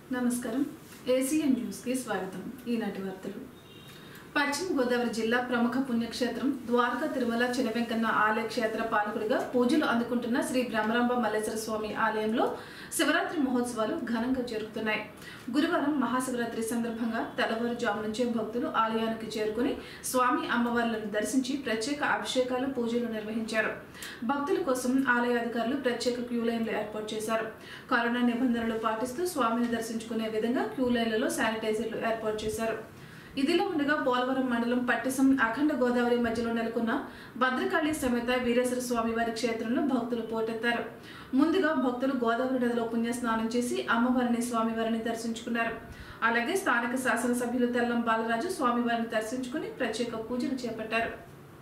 నమస్కారం ఏసీఎన్ న్యూస్కి స్వాగతం ఈనాటి వార్తలు పశ్చిమ గోదావరి జిల్లా ప్రముఖ పుణ్యక్షేత్రం ద్వారకా తిరుమల చినవెంకన్న ఆలయ క్షేత్ర పాలకుడిగా పూజలు అందుకుంటున్న శ్రీ బ్రహ్మరాంబ మల్లేశ్వర స్వామి ఆలయంలో శివరాత్రి మహోత్సవాలు ఘనంగా జరుగుతున్నాయి గురువారం మహాశివరాత్రి సందర్భంగా తెల్లవారుజాము నుంచే భక్తులు ఆలయానికి చేరుకుని స్వామి అమ్మవార్లను దర్శించి ప్రత్యేక అభిషేకాలు పూజలు నిర్వహించారు భక్తుల కోసం ఆలయ అధికారులు ప్రత్యేక క్యూ లైన్లు ఏర్పాటు చేశారు కరోనా నిబంధనలు పాటిస్తూ స్వామిని దర్శించుకునే విధంగా క్యూ లైన్లలో శానిటైజర్లు ఏర్పాటు చేశారు ఇదిలా ఉండగా పోలవరం మండలం పట్టిసం అఖండ గోదావరి మధ్యలో నెలకొన్న భద్రకాళి సమేత వీరేశ్వర స్వామి వారి క్షేత్రంలో భక్తులు పోటెత్తారు ముందుగా భక్తులు గోదావరి నదిలో పుణ్యస్నానం చేసి అమ్మవారిని స్వామివారిని దర్శించుకున్నారు అలాగే స్థానిక శాసనసభ్యులు తెల్లం బాలరాజు స్వామివారిని దర్శించుకుని ప్రత్యేక పూజలు చేపట్టారు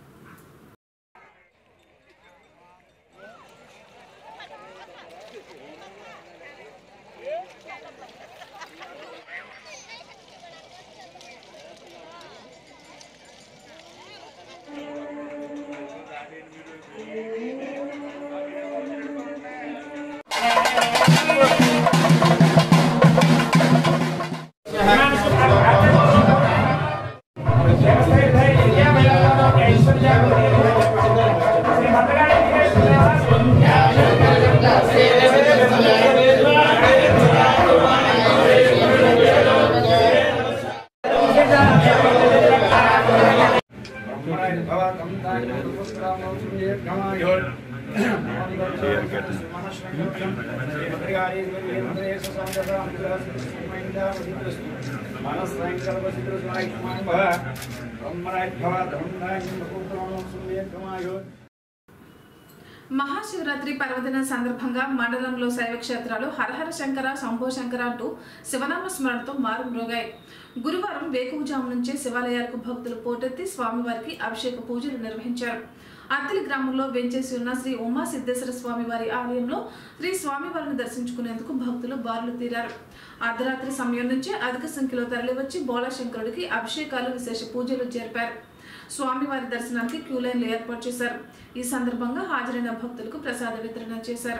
మనస్సు మహాశివరాత్రి పర్వదినం సందర్భంగా మండలంలో శైవ క్షేత్రాలు హరహర శంకర శంభో శంకర అంటూ శివనామ స్మరణతో మారుమ్రోగాయి గురువారం వేకువజాము నుంచే శివాలయాలకు భక్తులు పోటెత్తి స్వామివారికి అభిషేక పూజలు నిర్వహించారు అత్తిలి గ్రామంలో వెంచేసి ఉన్న శ్రీ ఉమా సిద్ధేశ్వర స్వామి వారి ఆలయంలో శ్రీ స్వామివారిని దర్శించుకునేందుకు భక్తులు బారులు తీరారు అర్ధరాత్రి సమయం నుంచే అధిక సంఖ్యలో తరలివచ్చి బోళాశంకరుడికి అభిషేకాలు విశేష పూజలు జరిపారు స్వామివారి దర్శనానికి క్యూ లైన్లు ఏర్పాటు చేశారు ఈ సందర్భంగా హాజరైన భక్తులకు ప్రసాద వితరణ చేశారు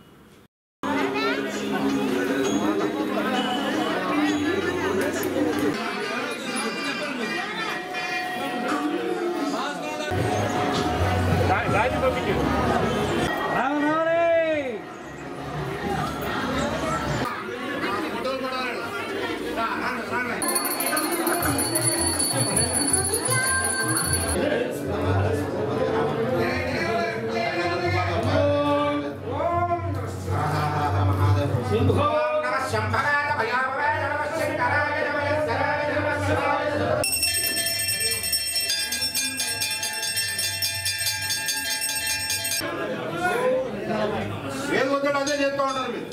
ఏది వద్దాడో అదే చేస్తూ ఉంటారు మీరు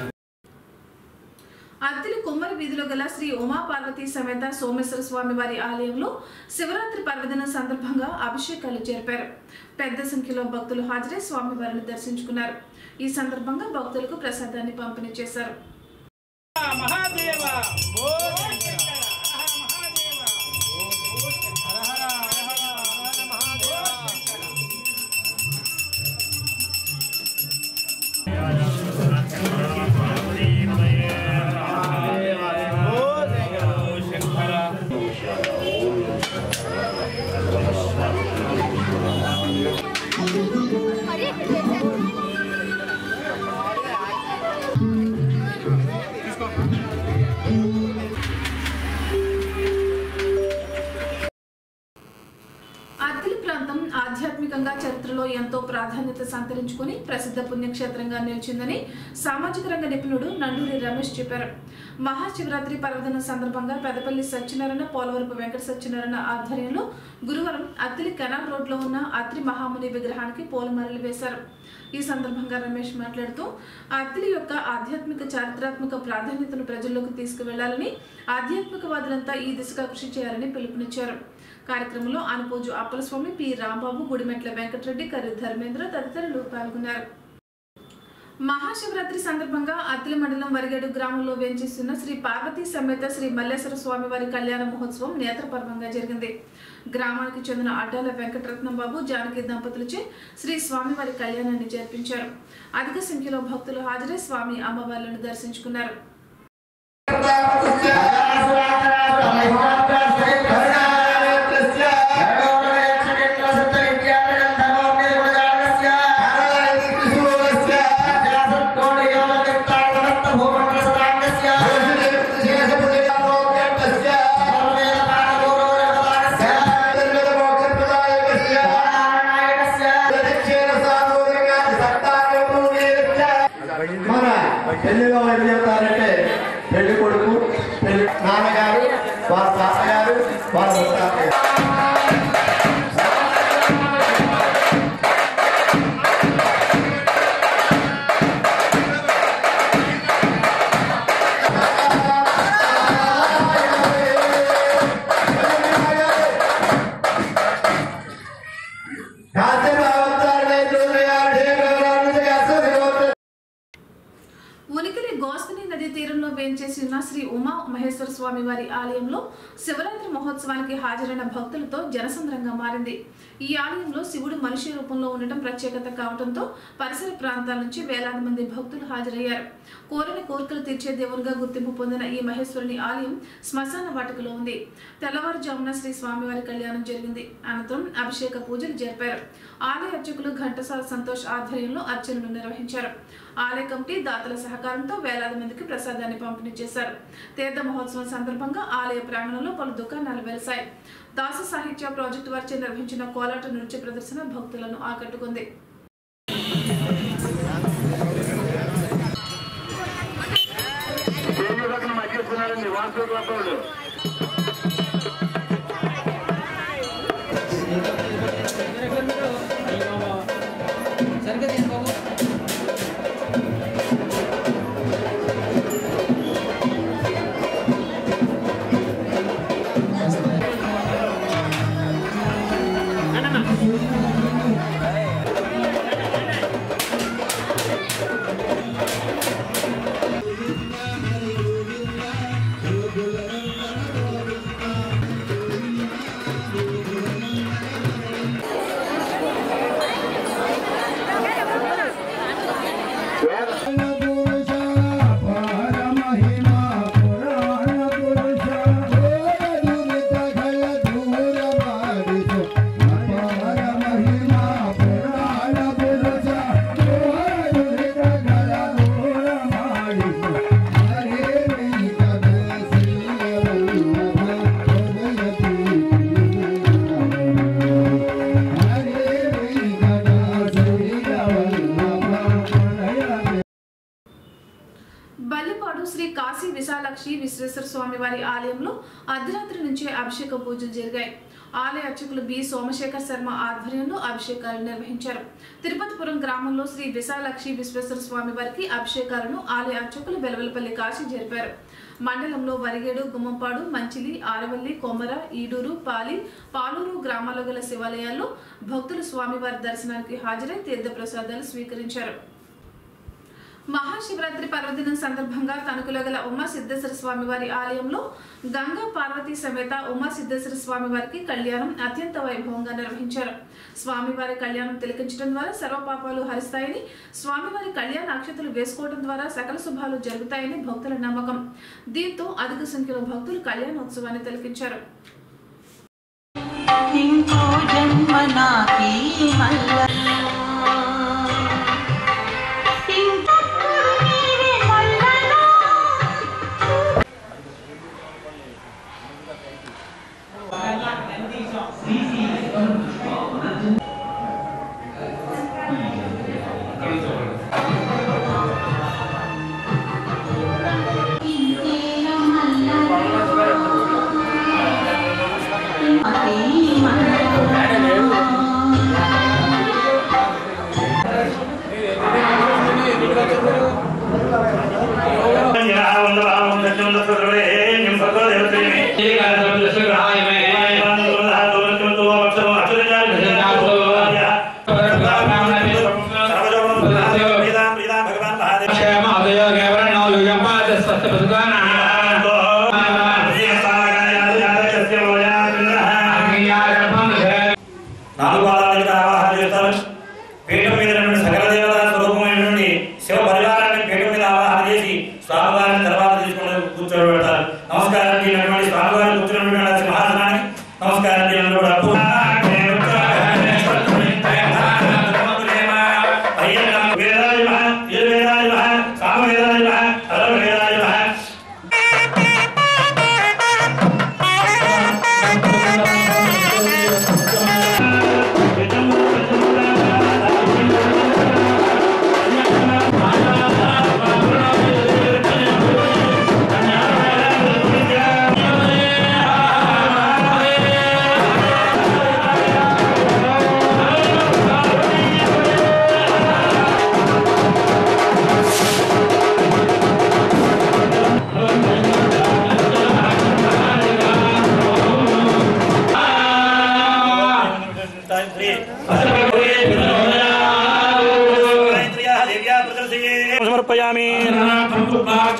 అత్తిలి కుమ్మరి వీధిలో గల శ్రీ ఉమా పార్వతీ సమేత సోమేశ్వర స్వామి వారి ఆలయంలో శివరాత్రి పర్వదినం సందర్భంగా అభిషేకాలు జరిపారు పెద్ద సంఖ్యలో భక్తులు హాజరై స్వామివారిని దర్శించుకున్నారు ఈ సందర్భంగా భక్తులకు ప్రసాదాన్ని పంపిణీ చేశారు మహాదేవ ఓ శంకర హర హర మహాదేవ ఓ శంకర హర హర హర హర మహాదేవ ఓ శంకర అత్తిలి ప్రాంతం ఆధ్యాత్మికంగా చరిత్రలో ఎంతో ప్రాధాన్యత సంతరించుకుని ప్రసిద్ధ పుణ్యక్షేత్రంగా నిలిచిందని సామాజిక రంగ నిపుణుడు నండూరి రమేష్ చెప్పారు మహాశివరాత్రి పర్వదినం సందర్భంగా పెదపల్లి సత్యనారాయణ పోలవరపు వెంకట సత్యనారాయణ ఆధ్వర్యంలో గురువారం అత్తిలి కెనాల్ రోడ్లో ఉన్న అత్రి మహాముని విగ్రహానికి పూలమాలలు వేశారు ఈ సందర్భంగా రమేష్ మాట్లాడుతూ అత్తిలి యొక్క ఆధ్యాత్మిక చారిత్రాత్మక ప్రాధాన్యతను ప్రజల్లోకి తీసుకువెళ్లాలని ఆధ్యాత్మికవాదులంతా ఈ దిశగా కృషి చేయాలని పిలుపునిచ్చారు కార్యక్రమంలో అనుపోజు అప్పలస్వామి పి రాంబాబు గుడిమెట్ల వెంకటరెడ్డి కర్రి ధర్మేంద్ర తదితరులు పాల్గొన్నారు మహాశివరాత్రి సందర్భంగా అత్తిలి మండలం వరిగడు గ్రామంలో వేంచేస్తున్న శ్రీ పార్వతీ సమేత శ్రీ మల్లేశ్వర స్వామి వారి కళ్యాణ మహోత్సవం నేత్రపర్వంగా జరిగింది గ్రామానికి చెందిన అడ్డాల వెంకటరత్నం బాబు జానకి దంపతులచే శ్రీ స్వామివారి కళ్యాణాన్ని జరిపించారు అధిక సంఖ్యలో భక్తులు హాజరై స్వామి అమ్మవార్లను దర్శించుకున్నారు మన పెళ్లిలో ఏం చెప్తారంటే పెళ్లి కొడుకు పెళ్లి నాన్నగారు వాళ్ళ తాతగారు వాళ్ళ ముత్తాతగారు ఉనికిలి గోస్తని నది తీరంలో వేంచేసి ఉన్న శ్రీ ఉమా మహేశ్వర స్వామి వారి ఆలయంలో శివరాత్రి మహోత్సవానికి హాజరైన భక్తులతో జనసంద్రంగా మారింది ఈ ఆలయంలో శివుడు మనిషి రూపంలో ఉండటం ప్రత్యేకత కావడంతో పరిసర ప్రాంతాల నుంచి వేలాది మంది భక్తులు హాజరయ్యారు కోరిన కోరికలు తీర్చే దేవునిగా గుర్తింపు పొందిన ఈ మహేశ్వరుని ఆలయం శ్మశాన వాటికలో ఉంది తెల్లవారుజామున శ్రీ స్వామివారి కళ్యాణం జరిగింది అనంతరం అభిషేక పూజలు జరిపారు ఆలయ అర్చకులు ఘంటసాల సంతోష్ ఆధ్వర్యంలో అర్చనలు నిర్వహించారు ఆలయ కమిటీ దాతల సహకారంతో వేలాది మందికి ప్రసాదాన్ని పంపిణీ చేశారు తీర్థ మహోత్సవం సందర్భంగా ఆలయ ప్రాంగణంలో పలు దుకాణాలు వెలిశాయి దాస సాహిత్య ప్రాజెక్టు వారిచే నిర్వహించిన కోలాట నృత్య ప్రదర్శన భక్తులను ఆకట్టుకుంది బల్లిపాడు శ్రీ కాశీ విశాలాక్షి విశ్వేశ్వర స్వామి వారి ఆలయంలో అర్ధరాత్రి నుంచే అభిషేక పూజలు జరిగాయి ఆలయ అర్చకులు బి సోమశేఖర్ శర్మ ఆధ్వర్యంలో అభిషేకాలు నిర్వహించారు తిరుపతిపురం గ్రామంలో శ్రీ విశాలాక్షి విశ్వేశ్వర స్వామి వారికి అభిషేకాలను ఆలయ అర్చకులు వెలవెలపల్లి కాశీ జరిపారు మండలంలో వరిగేడు గుమ్మంపాడు మంచిలి ఆరవల్లి కొమ్మర ఈడూరు పాలి పాలూరు గ్రామాల్లో గల శివాలయాల్లో భక్తులు స్వామివారి దర్శనానికి హాజరై తీర్థ ప్రసాదాలు స్వీకరించారు మహాశివరాత్రి పర్వదినం సందర్భంగా తణుకులో గల ఉమా సిద్ధేశ్వర స్వామి వారి ఆలయంలో గంగా పార్వతీ సమేత ఉమా సిద్ధేశ్వర స్వామి వారికి కళ్యాణం అత్యంత వైభవంగా నిర్వహించారు స్వామివారి కళ్యాణం తిలకించడం ద్వారా సర్వపాపాలు హరిస్తాయని స్వామివారి కళ్యాణ అక్షతలు వేసుకోవడం ద్వారా సకల శుభాలు జరుగుతాయని భక్తుల నమ్మకం దీంతో అధిక సంఖ్యలో భక్తులు కళ్యాణోత్సవాన్ని తిలకించారు ఇంకో జన్మ నాకి మల్ల ఇంకప్పుడు నీవే మల్లనా ఇంకేర మల్లనా నాలుగు పాదాలకి ఆవాహన చేస్తారు పీఠం మీద నుండి సకల దేవత స్వరూపమైన నుండి శివ పరివారాన్ని పీఠం మీద ఆవాహన చేసి స్వామివారిని తర్వాత తీసుకుని కూర్చోబెడతారు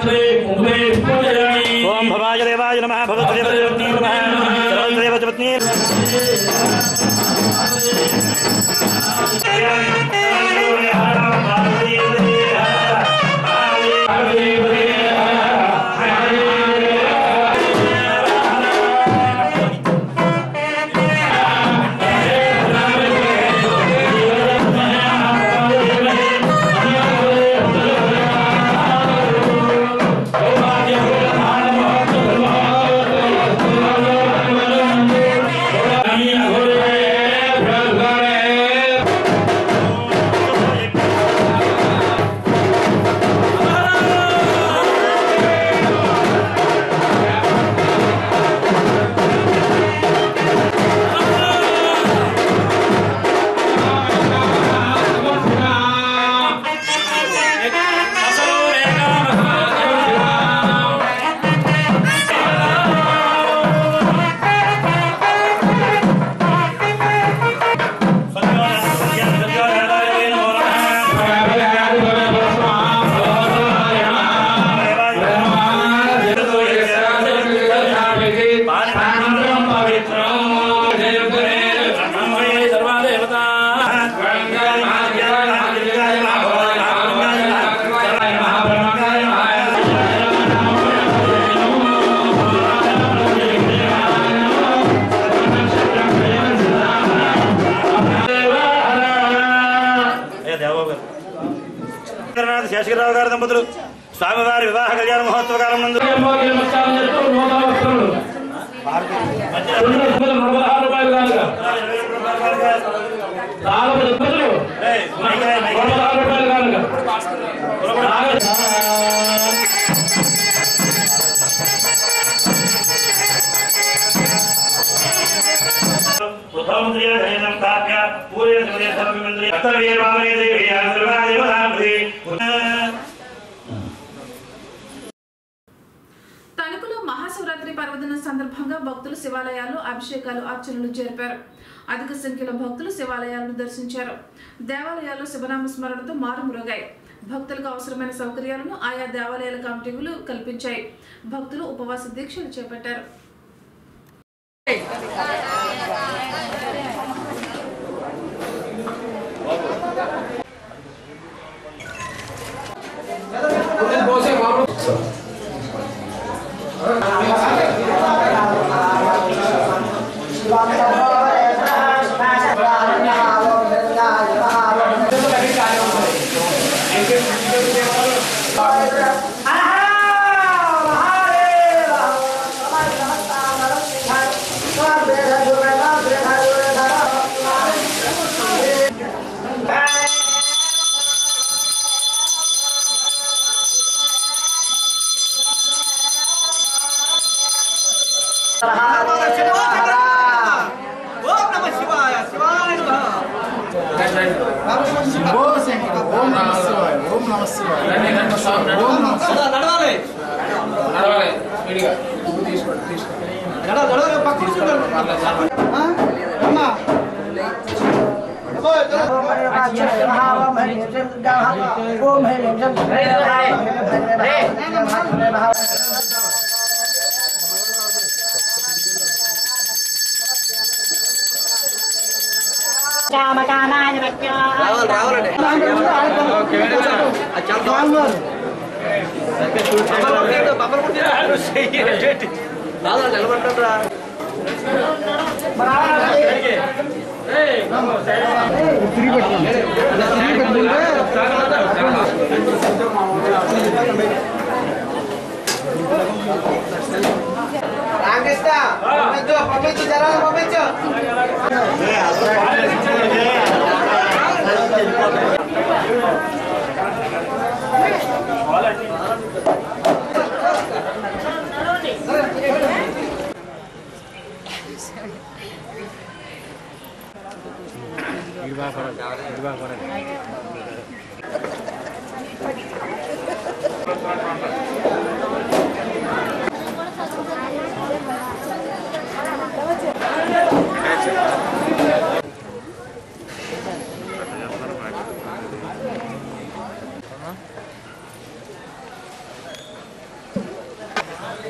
ఓం భవాయ దేవాయ నమః భవద్దేవపత్ని నమః సర్వదేవపత్ని శేషగిరిరావు గారి దంపతులు స్వామివారి వివాహ కళ్యాణ మహోత్సవ కాలం నందు ఏయ్, మైక్ రాయ్, మైక్ రాయ్. ఉద్భవమంత్రి ధైర్యం స్థాప్య పూర్య సమయ సర్వమంత్రి కర్తవ్య భావనే దేవి ఆశీర్వాదేవతాంబి తణుకులో మహాశివరాత్రి పర్వదినం సందర్భంగా భక్తులు శివాలయాలు అభిషేకాలు అర్చనలు జరిపారు అధిక సంఖ్యలో భక్తులు శివాలయాలను దర్శించారు దేవాలయాల్లో శివనామ స్మరణతో మారుమురగాయి భక్తులకు అవసరమైన సౌకర్యాలను ఆయా దేవాలయాల కమిటీలు కల్పించాయి భక్తులు ఉపవాస దీక్షలు చేపట్టారు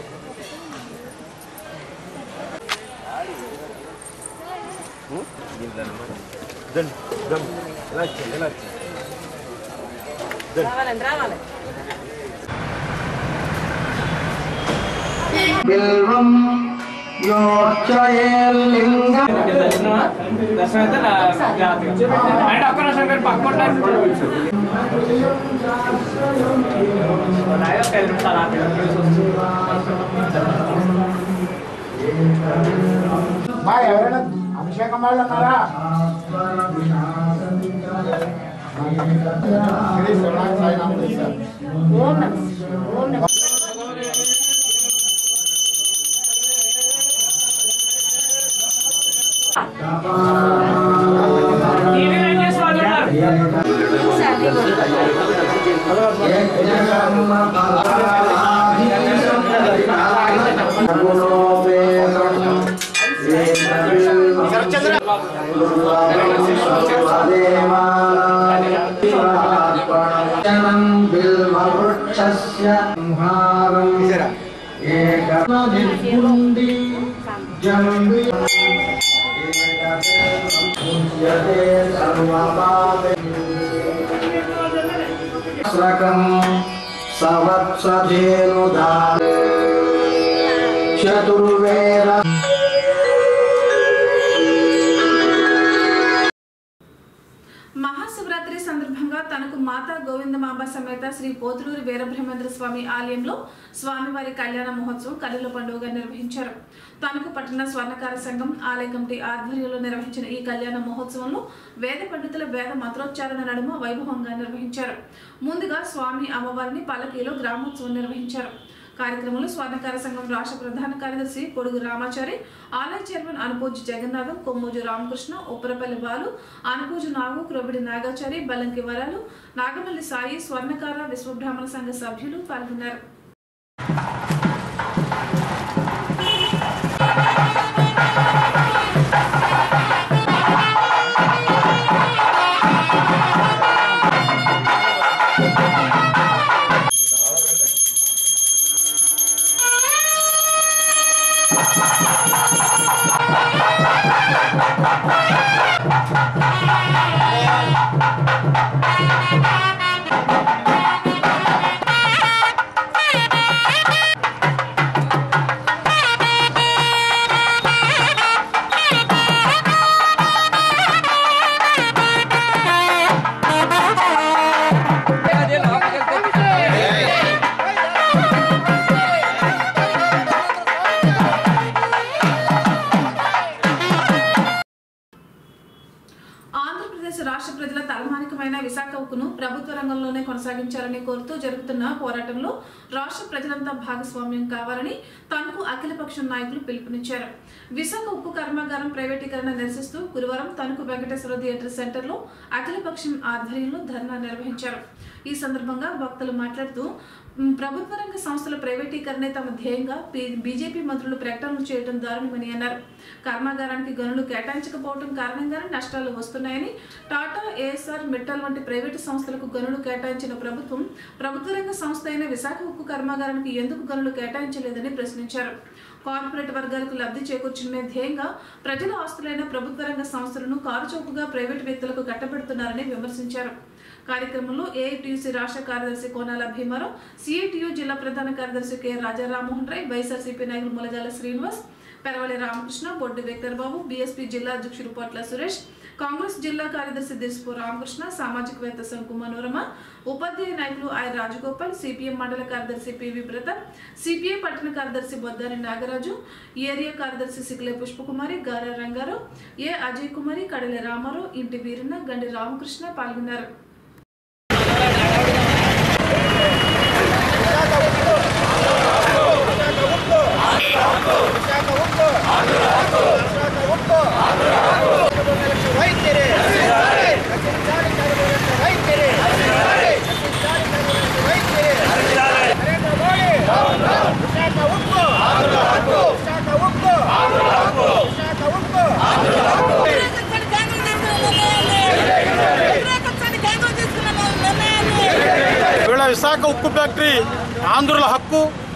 బిల్వం యోర్చయేల్లింగ దర్శనం అయితే నా జాగ్రత్తగా అంటే ఒక్క నిమిషం కానీ పక్క ఉంటాను ఒక ఐదు నిమిషాలు ఆపి. మా ఎవరైనా అభిషేకం వాళ్ళు ఉన్నారా టీవీ రన్ చేసే వాళ్ళు ఉన్నారు. బిల్వృక్షస్య సంహారం ఏకపుండి జంబి ఏకదేవం సర్వపాపే స్రకం సవత్సధేనుదా చతుర్వేద మహాశివరాత్రి సందర్భంగా తనకు మాతా గోవిందమాంబ సమేత శ్రీ పోతులూరి వీరబ్రహ్మేంద్ర స్వామి ఆలయంలో స్వామివారి కళ్యాణ మహోత్సవం కల్లుల పండుగగా నిర్వహించారు తణుకు పట్టణ స్వర్ణకార సంఘం ఆలయ కమిటీ ఆధ్వర్యంలో నిర్వహించిన ఈ కళ్యాణ మహోత్సవంలో వేద పండితుల వేద మంత్రోచ్చారణ నడుమ వైభవంగా నిర్వహించారు ముందుగా స్వామి అమ్మవారిని పలకీలో గ్రామోత్సవం నిర్వహించారు కార్యక్రమంలో స్వర్ణకార సంఘం రాష్ట్ర ప్రధాన కార్యదర్శి పొడుగు రామాచారి ఆలయ చైర్మన్ అనుపూజి జగన్నాథం కొమ్మూజు రామకృష్ణ ఉప్పరపల్లి బాలు అనుపూజు నాగు క్రొబిడి నాగాచారి బలంకి వరాలు నాగమల్లి సాయి స్వర్ణకార విశ్వబ్రాహ్మణ సంఘ సభ్యులు పాల్గొన్నారు ఆంధ్రప్రదేశ్ రాష్ట్ర ప్రజల తలమానికమైన విశాఖ ఉక్కును ప్రభుత్వ రంగంలోనే కొనసాగించాలని కోరుతూ జరుగుతున్న పోరాటంలో రాష్ట్ర ప్రజలంతా భాగస్వామ్యం కావాలని తణుకు అఖిలపక్షం నాయకులు పిలుపునిచ్చారు విశాఖ ఉక్కు కర్మాగారం ప్రైవేటీకరణ నిరసిస్తూ గురువారం తణుకు వెంకటేశ్వర థియేటర్ సెంటర్లో అఖిలపక్షం ఆధ్వర్యంలో ధర్నా నిర్వహించారు ఈ సందర్భంగా వక్తలు మాట్లాడుతూ "మ్, ప్రభుత్వ రంగ సంస్థల ప్రైవేటీకరణే తమ ధ్యేయంగా పి- బీజేపీ మంత్రులు ప్రకటనలు చేయడం దారుణమని అన్నారు కర్మాగారానికి గనులు కేటాయించకపోవడం కారణంగానే నష్టాలు వస్తున్నాయని టాటా ఏఎస్ఆర్ మిట్టల్ వంటి ప్రైవేటు సంస్థలకు గనులు కేటాయించిన ప్రభుత్వం ప్రభుత్వ రంగ సంస్థ అయిన విశాఖ ఉక్కు కర్మాగారానికి ఎందుకు గనులు కేటాయించలేదని ప్రశ్నించారు కార్పొరేట్ వర్గాలకు లబ్ధి చేకూర్చడమే ధ్యేయంగా ప్రజల ఆస్తులైన ప్రభుత్వ రంగ సంస్థలను కారుచౌకగా ప్రైవేటు వ్యక్తులకు కట్టబెడుతున్నారని విమర్శించారు కార్యక్రమంలో ఏఐటీయూసీ రాష్ట్ర కార్యదర్శి కోనాల భీమారావు సిఐటియు జిల్లా ప్రధాన కార్యదర్శి కె రాజా రామ్మోహన్ రాయ్ వైఎస్ఆర్సీపీ నాయకులు ములగాల శ్రీనివాస్ పెరవలి రామకృష్ణ బొడ్డు వెంకటర్ బాబు బీఎస్పీ జిల్లా అధ్యక్షుడు పోట్ల సురేష్ కాంగ్రెస్ జిల్లా కార్యదర్శి దిస్పు రామకృష్ణ సామాజికవేత్త శంకు మనోరమ ఉపాధ్యాయ నాయకులు ఐ రాజగోపాల్ సిపిఎం మండల కార్యదర్శి పివి ప్రతాప్ సిపిఐ పట్టణ కార్యదర్శి బొద్దారి నాగరాజు ఏరియా కార్యదర్శి సిక్లే పుష్పకుమారి గారా రంగారావు ఏ అజయ్ కుమారి కడలి రామారావు ఇంటి వీరన్న గండి రామకృష్ణ పాల్గొన్నారు ఇవాళ విశాఖ ఉక్కు ఫ్యాక్టరీ ఆంధ్రుల హక్కు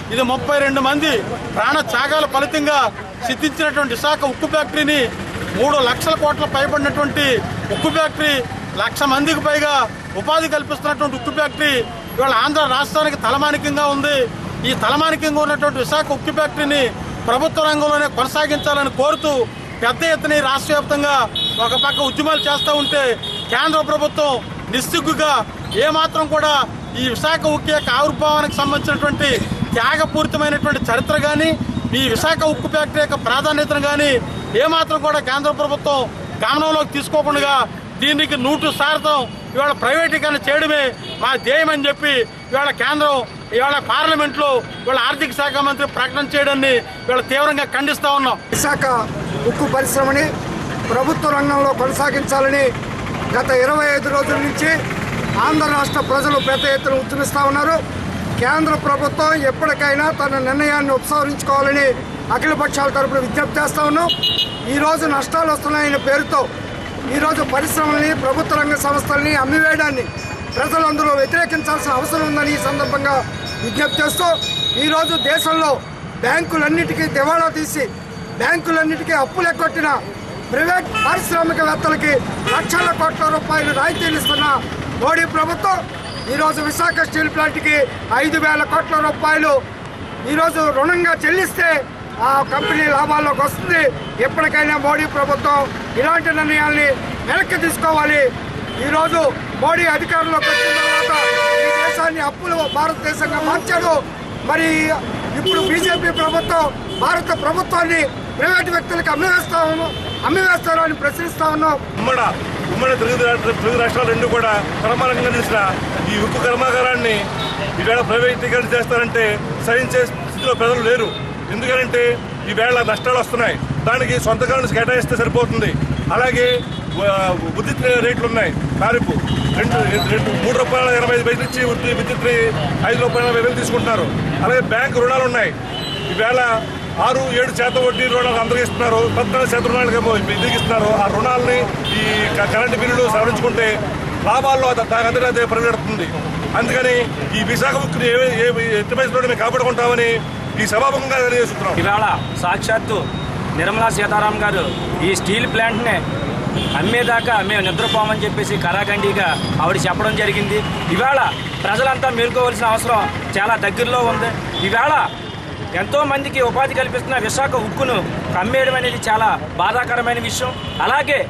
ఇది ముప్పై రెండు మంది ప్రాణ త్యాగాల ఫలితంగా సిద్ధించినటువంటి విశాఖ ఉక్కు ఫ్యాక్టరీని మూడు లక్షల కోట్ల పైబడినటువంటి ఉక్కు ఫ్యాక్టరీ లక్ష మందికి పైగా ఉపాధి కల్పిస్తున్నటువంటి ఉక్కు ఫ్యాక్టరీ ఇవాళ ఆంధ్ర రాష్ట్రానికి తలమానికంగా ఉంది ఈ తలమానికంగా ఉన్నటువంటి విశాఖ ఉక్కు ఫ్యాక్టరీని ప్రభుత్వ రంగంలోనే కొనసాగించాలని కోరుతూ పెద్ద ఎత్తున ఈ రాష్ట్ర వ్యాప్తంగా ఒక పక్క ఉద్యమాలు చేస్తూ ఉంటే కేంద్ర ప్రభుత్వం నిస్సిగ్గుగా ఏమాత్రం కూడా ఈ విశాఖ ఉక్కు యొక్క ఆవిర్భావానికి సంబంధించినటువంటి త్యాగపూరితమైనటువంటి చరిత్ర కానీ ఈ విశాఖ ఉక్కు ఫ్యాక్టరీ యొక్క ప్రాధాన్యతను కానీ ఏమాత్రం కూడా కేంద్ర ప్రభుత్వం గమనంలోకి తీసుకోకుండా దీనికి నూటు శాతం ఇవాళ ప్రైవేటీకరణ చేయడమే మా ధ్యేయం అని చెప్పి ఇవాళ కేంద్రం ఇవాళ పార్లమెంట్లో ఇవాళ ఆర్థిక శాఖ మంత్రి ప్రకటన చేయడాన్ని ఇవాళ తీవ్రంగా ఖండిస్తా ఉన్నాం విశాఖ ఉక్కు పరిశ్రమని ప్రభుత్వ రంగంలో కొనసాగించాలని గత ఇరవై ఐదు రోజుల నుంచి ఆంధ్ర రాష్ట్ర ప్రజలు పెద్ద ఎత్తున ఉద్యమిస్తూ ఉన్నారు కేంద్ర ప్రభుత్వం ఎప్పటికైనా తన నిర్ణయాన్ని ఉపసంహరించుకోవాలని అఖిల పక్షాల తరపున విజ్ఞప్తి చేస్తా ఉన్నాం ఈరోజు నష్టాలు వస్తున్నాయనే పేరుతో ఈరోజు పరిశ్రమల్ని ప్రభుత్వ రంగ సంస్థల్ని అమ్మివేయడాన్ని ప్రజలందరూ వ్యతిరేకించాల్సిన అవసరం ఉందని ఈ సందర్భంగా విజ్ఞప్తి చేస్తూ ఈరోజు దేశంలో బ్యాంకులన్నిటికీ దివాళా తీసి బ్యాంకులన్నిటికీ అప్పులు ఎగ్గొట్టిన ప్రైవేట్ పారిశ్రామికవేత్తలకి లక్షల కోట్ల రూపాయలు రాయితీలు ఇస్తున్న మోడీ ప్రభుత్వం ఈరోజు విశాఖ స్టీల్ ప్లాంట్కి ఐదు వేల కోట్ల రూపాయలు ఈరోజు రుణంగా చెల్లిస్తే ఆ కంపెనీ లాభాల్లోకి వస్తుంది ఎప్పటికైనా మోడీ ప్రభుత్వం ఇలాంటి నిర్ణయాల్ని వెనక్కి తీసుకోవాలి ఈరోజు మోడీ అధికారంలోకి వచ్చిన తర్వాత ఈ దేశాన్ని అప్పులు భారతదేశంగా మార్చాడు మరి ఇప్పుడు బీజేపీ ప్రభుత్వం భారత ప్రభుత్వాన్ని ప్రైవేట్ వ్యక్తులకు అమ్మివేస్తా ఉన్నాం అమ్మివేస్తారో అని ప్రశ్నిస్తా ఉన్నాం ఉమ్మడ ఉమ్మడి తెలుగు రా- తెలుగు రాష్ట్రాలు రెండు కూడా కర్మారంగంగా చేసిన ఈ ఉక్కు కర్మాగారాన్ని ఈవేళ ప్రైవేటీకరణ చేస్తారంటే సహించే స్థితిలో ప్రజలు లేరు ఎందుకంటే ఈవేళ నష్టాలు వస్తున్నాయి దానికి సొంత కాలను కేటాయిస్తే సరిపోతుంది అలాగే ఆ, విద్యుత్ రేట్లు ఉన్నాయి తారీఫు రెండు రెండు మూడు రూపాయల ఎనభై ఐదు పైసలు ఇచ్చి విద్యు- విద్యుత్ ఐదు రూపాయల ఎనభై వేలు తీసుకుంటున్నారు అలాగే బ్యాంకు రుణాలు ఉన్నాయి ఈవేళ ఆరు ఏడు శాతం వడ్డీ రుణాలు అందరికీ ఇస్తున్నారు పద్నాలుగు శాతం రుణాలకేమో ఇద్దరికి ఇస్తున్నారు ఆ రుణాలని ఈ క- కరెంటు బిల్లులు సవరించుకుంటే లాభాల్లో అది దాని అదే పరిగెడుతుంది అందుకని ఈ విశాఖ ఉక్కుని ఏ ఏ ఎట్టి పరిస్థితుల్లో మేము కాపాడుకుంటామని ఈ సభాముఖంగా తెలియజేస్తున్నాం ఇవాళ సాక్షాత్తు నిర్మలా సీతారాం గారు ఈ స్టీల్ ప్లాంట్ని అమ్మేదాకా మేము నిద్రపోమని చెప్పేసి కరాఖండిగా ఆవిడ చెప్పడం జరిగింది ఇవాళ ప్రజలంతా మేల్కోవాల్సిన అవసరం చాలా దగ్గరలో ఉంది ఇవాళ ఎంతో మందికి ఉపాధి కల్పిస్తున్న విశాఖ ఉక్కును అమ్మేయడం అనేది చాలా బాధాకరమైన విషయం అలాగే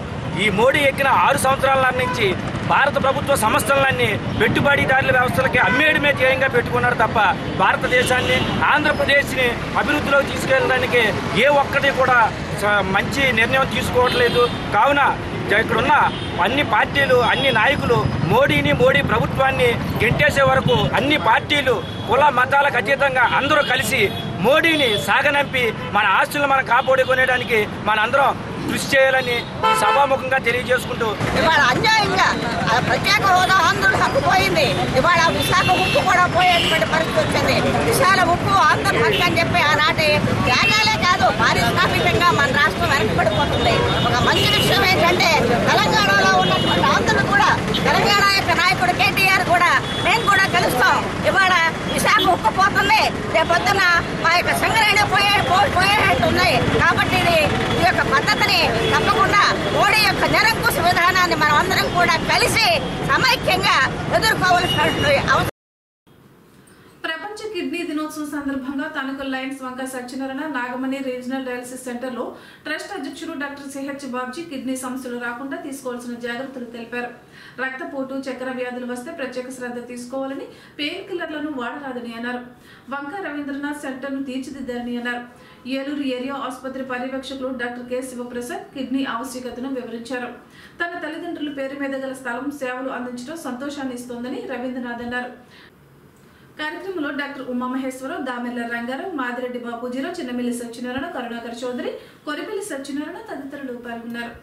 ఈ మోడీ ఎక్కిన ఆరు సంవత్సరాల నుంచి భారత ప్రభుత్వ సంస్థలన్నీ పెట్టుబడిదారుల వ్యవస్థలకి అమ్మేయడమే ధ్యేయంగా పెట్టుకున్నారు తప్ప భారతదేశాన్ని ఆంధ్రప్రదేశ్ని అభివృద్ధిలోకి తీసుకెళ్ళడానికి ఏ ఒక్కటి కూడా స- మంచి నిర్ణయం తీసుకోవట్లేదు కావున ఇక్కడున్న అన్ని పార్టీలు అన్ని నాయకులు మోడీని మోడీ ప్రభుత్వాన్ని గెంటేసే వరకు అన్ని పార్టీలు కుల మతాలకు అతీతంగా అందరూ కలిసి మోడీని సాగనంపి మన ఆస్తులను మనం కాపాడుకునేడానికి మనందరం కృషి చేయాలని ఈ సభాముఖంగా తెలియజేసుకుంటూ ఇవాళ అన్యాయంగా ఆ ప్రత్యేక హోదా ఆంధ్రుడు హక్కు పోయింది ఇవాళ విశాఖ ఉక్కు కూడా పోయేటువంటి పరిస్థితి వచ్చింది విశాల ఉక్కు ఆంధ్ర హక్కు అని చెప్పి ఆనాటి త్యాగాలే కాదు పారిశ్రామికంగా మన రాష్ట్రం వెనకబడిపోతుంది ఒక మంచి విషయం ఏంటంటే తెలంగాణలో ఉన్నటువంటి ఆంధ్రులు కూడా తెలంగాణ యొక్క నాయకుడు కేటీఆర్ కూడా మేము కూడా కలుస్తాం ఇవాళ విశాఖ ఉక్కు పోతుంది రేపొద్దున మా యొక్క సంగ్రహణ పోయే పో- పోయేటట్టు ఉన్నాయి కాబట్టి ఇది ఈ యొక్క పద్ధతిని తప్పకుండా మోడీ యొక్క నిరంకుశ విధానాన్ని మనం అందరం కూడా కలిసి సమైక్యంగా ఎదుర్కోవాల్సినటువంటి అవసరం ప్రపంచ కిడ్నీ దినోత్సవం సందర్భంగా Tanuku lions Vanka Satyanarayana Nagamani regional dialysis సెంటర్లో ట్రస్ట్ అధ్యక్షుడు డాక్టర్ సిహెచ్ బాబ్జీ కిడ్నీ సమస్యలు రాకుండా తీసుకోవాల్సిన జాగ్రత్తలు తెలిపారు రక్తపోటు చక్కెర వ్యాధులు వస్తే ప్రత్యేక శ్రద్ధ తీసుకోవాలని పెయిన్ కిల్లర్లను వాడరాదని అన్నారు వంక రవీంద్రనాథ్ సెంటర్ను తీర్చిదిద్దారని అన్నారు ఏలూరు ఏరియా ఆసుపత్రి పర్యవేక్షకులు డాక్టర్ కె శివప్రసాద్ కిడ్నీ ఆవశ్యకతను వివరించారు తన తల్లిదండ్రుల పేరు మీద గల స్థలం సేవలు అందించడం సంతోషాన్ని ఇస్తోందని రవీంద్రనాథ్ అన్నారు కార్యక్రమంలో డాక్టర్ ఉమామహేశ్వరరావు దామెర్ల రంగారావు మాదిరెడ్డి బాపూజీరావు చిన్నమిల్లి సత్యనారాయణ కరుణాకర్ చౌదరి కొరిపల్లి సత్యనారాయణ తదితరులు పాల్గొన్నారు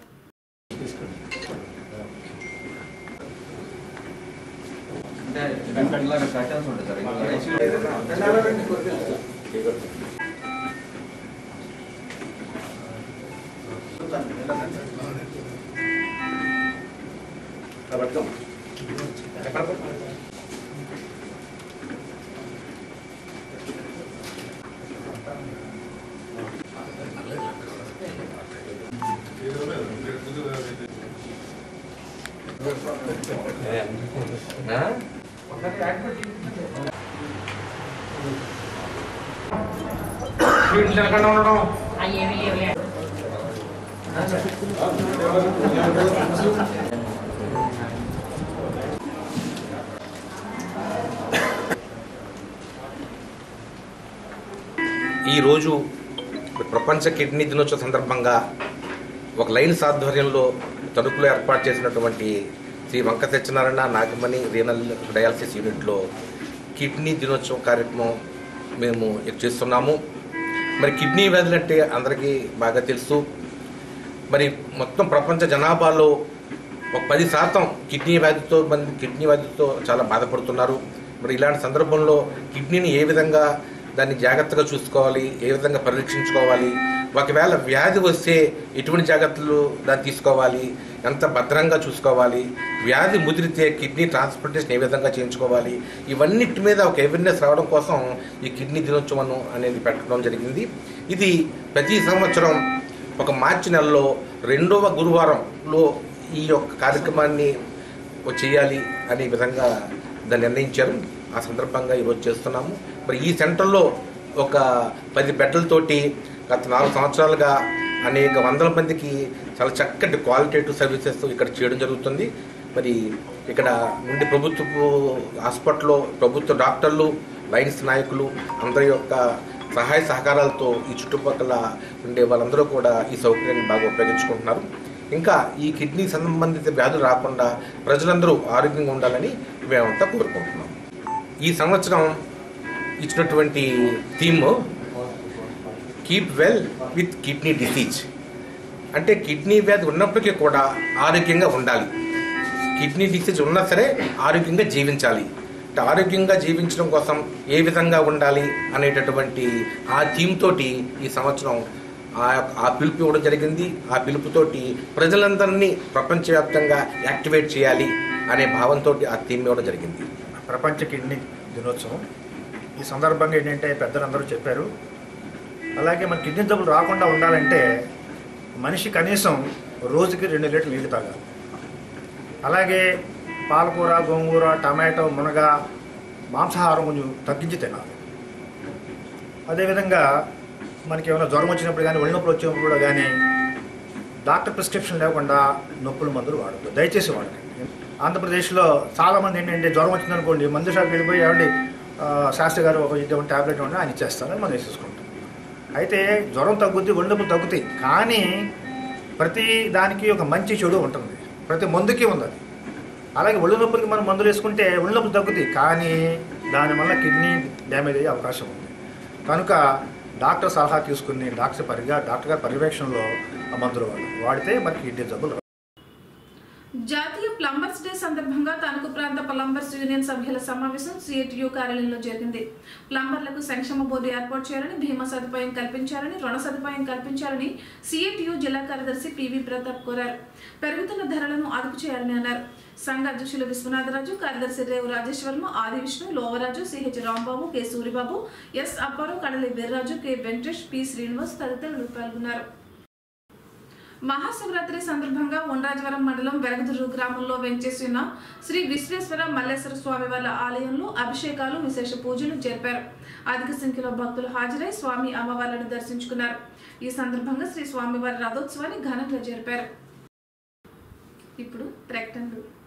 ఈరోజు ప్రపంచ కిడ్నీ దినోత్సవ సందర్భంగా ఒక లైన్స్ ఆధ్వర్యంలో తణుకులో ఏర్పాటు చేసినటువంటి శ్రీ వంక సత్యనారాయణ నాగమణి రీనల్ డయాలసిస్ యూనిట్లో కిడ్నీ దినోత్సవం కార్యక్రమం మేము చేస్తున్నాము మరి కిడ్నీ వ్యాధులు అంటే అందరికీ బాగా తెలుసు మరి మొత్తం ప్రపంచ జనాభాలో ఒక పది శాతం కిడ్నీ వ్యాధితో మంది కిడ్నీ వ్యాధితో చాలా బాధపడుతున్నారు మరి ఇలాంటి సందర్భంలో కిడ్నీని ఏ విధంగా దాన్ని జాగ్రత్తగా చూసుకోవాలి ఏ విధంగా పరీక్షించుకోవాలి ఒకవేళ వ్యాధి వస్తే ఎటువంటి జాగ్రత్తలు దాన్ని తీసుకోవాలి ఎంత భద్రంగా చూసుకోవాలి వ్యాధి ముదిరితే కిడ్నీ ట్రాన్స్ప్లాంటేషన్ ఏ విధంగా చేయించుకోవాలి ఇవన్నిటి మీద ఒక అవేర్నెస్ రావడం కోసం ఈ కిడ్నీ దినోత్సవం అనేది పెట్టడం జరిగింది ఇది ప్రతి సంవత్సరం ఒక మార్చి నెలలో రెండవ గురువారంలో ఈ యొక్క కార్యక్రమాన్ని చేయాలి అనే విధంగా దాన్ని నిర్ణయించారు ఆ సందర్భంగా ఈరోజు చేస్తున్నాము మరి ఈ సెంటర్లో ఒక పది బెడ్లతోటి గత నాలుగు సంవత్సరాలుగా అనేక వందల మందికి చాలా చక్కటి క్వాలిటేటివ్ సర్వీసెస్ ఇక్కడ చేయడం జరుగుతుంది మరి ఇక్కడ నుండి ప్రభుత్వపు హాస్పిటల్లో ప్రభుత్వ డాక్టర్లు లైన్స్ నాయకులు అందరి యొక్క సహాయ సహకారాలతో ఈ చుట్టుపక్కల ఉండే వాళ్ళందరూ కూడా ఈ సౌకర్యాన్ని బాగా ఉపయోగించుకుంటున్నారు ఇంకా ఈ కిడ్నీ సంబంధిత వ్యాధులు రాకుండా ప్రజలందరూ ఆరోగ్యంగా ఉండాలని మేమంతా కోరుకుంటున్నాం ఈ సంవత్సరం ఇచ్చినటువంటి theme keep well with kidney disease అంటే కిడ్నీ వ్యాధి ఉన్నప్పటికీ కూడా ఆరోగ్యంగా ఉండాలి కిడ్నీ డిసీజ్ ఉన్నా సరే ఆరోగ్యంగా జీవించాలి అంటే ఆరోగ్యంగా జీవించడం కోసం ఏ విధంగా ఉండాలి అనేటటువంటి ఆ థీమ్ తోటి ఈ సంవత్సరం ఆ ఆ పిలుపు ఇవ్వడం జరిగింది ఆ పిలుపుతోటి ప్రజలందరినీ ప్రపంచవ్యాప్తంగా యాక్టివేట్ చేయాలి అనే భావంతో ఆ థీమ్ ఇవ్వడం జరిగింది ప్రపంచ కిడ్నీ దినోత్సవం ఈ సందర్భంగా ఏంటంటే పెద్దలందరూ చెప్పారు అలాగే మన కిడ్నీ జబ్బులు రాకుండా ఉండాలంటే మనిషి కనీసం రోజుకి రెండు లీటర్లు నీళ్లు తాగాలి అలాగే పాలకూర గోంగూర టమాటో మునగ మాంసాహారం కొంచెం తగ్గించి తినాలి అదేవిధంగా మనకి ఏమైనా జ్వరం వచ్చినప్పుడు కానీ ఒళ్ళు నొప్పులు వచ్చినప్పుడు కూడా కానీ డాక్టర్ ప్రిస్క్రిప్షన్ లేకుండా నొప్పుల మందులు వాడద్దు దయచేసి వాడండి ఆంధ్రప్రదేశ్లో చాలామంది ఏంటంటే జ్వరం వచ్చిందనుకోండి మందు షాప్కి వెళ్ళిపోయి ఏమండి ఆ, శాస్త్రి గారు ఒక ఇటువంటి ట్యాబ్లెట్ ఉండి ఆయన ఇచ్చేస్తారు మనం వేసేసుకుంటాం అయితే జ్వరం తగ్గుద్ది ఒళ్ళు నొప్పులు తగ్గుతాయి కానీ ప్రతి దానికి ఒక మంచి చెడు ఉంటుంది ప్రతి మందుకి ఉంది అది అలాగే ఒళ్ళు నొప్పులకి మనం మందులు వేసుకుంటే ఒళ్ళు నొప్పులు తగ్గుతాయి కానీ దానివల్ల కిడ్నీ డ్యామేజ్ అయ్యే అవకాశం ఉంది కనుక డాక్టర్ సలహా తీసుకుని డాక్టర్ పరిగా డాక్టర్ గారి పర్యవేక్షణలో ఆ మందులు వాడాలి వాడితే మనకి కిడ్నీ జబ్బులు రావు. జాతీయ ప్లంబర్స్ డే సందర్భంగా తణుకు ప్రాంత ప్లంబర్స్ యూనియన్ సభ్యుల సమావేశం సిఐటియు కార్యాలయంలో జరిగింది ప్లంబర్లకు సంక్షేమ బోర్డు ఏర్పాటు చేయాలని బీమా సదుపాయం కల్పించాలని రుణ సదుపాయం కల్పించాలని సిఐటియు జిల్లా కార్యదర్శి పివి ప్రతాప్ కోరారు పెరుగుతున్న ధరలను అదుపు చేయాలని అన్నారు సంఘ అధ్యక్షులు విశ్వనాథరాజు కార్యదర్శి Revu Rajeswarma Adi Vishnu Lovaraju CH Rambabu K Suribabu S Apparao Kadali Veerraju K Venkatesh P Srinivas తదితరులు పాల్గొన్నారు మహాశివరాత్రి సందర్భంగా ఉండ్రాజవరం మండలం వెరగదురు గ్రామంలో వెంచేసి ఉన్న శ్రీ విశ్వేశ్వర మల్లేశ్వర స్వామి వారి ఆలయంలో అభిషేకాలు విశేష పూజలు జరిపారు అధిక సంఖ్యలో భక్తులు హాజరై స్వామి అమ్మవార్లను దర్శించుకున్నారు ఈ సందర్భంగా శ్రీ స్వామివారి రథోత్సవాన్ని ఘనంగా జరిపారు ఇప్పుడు ప్రకటనలు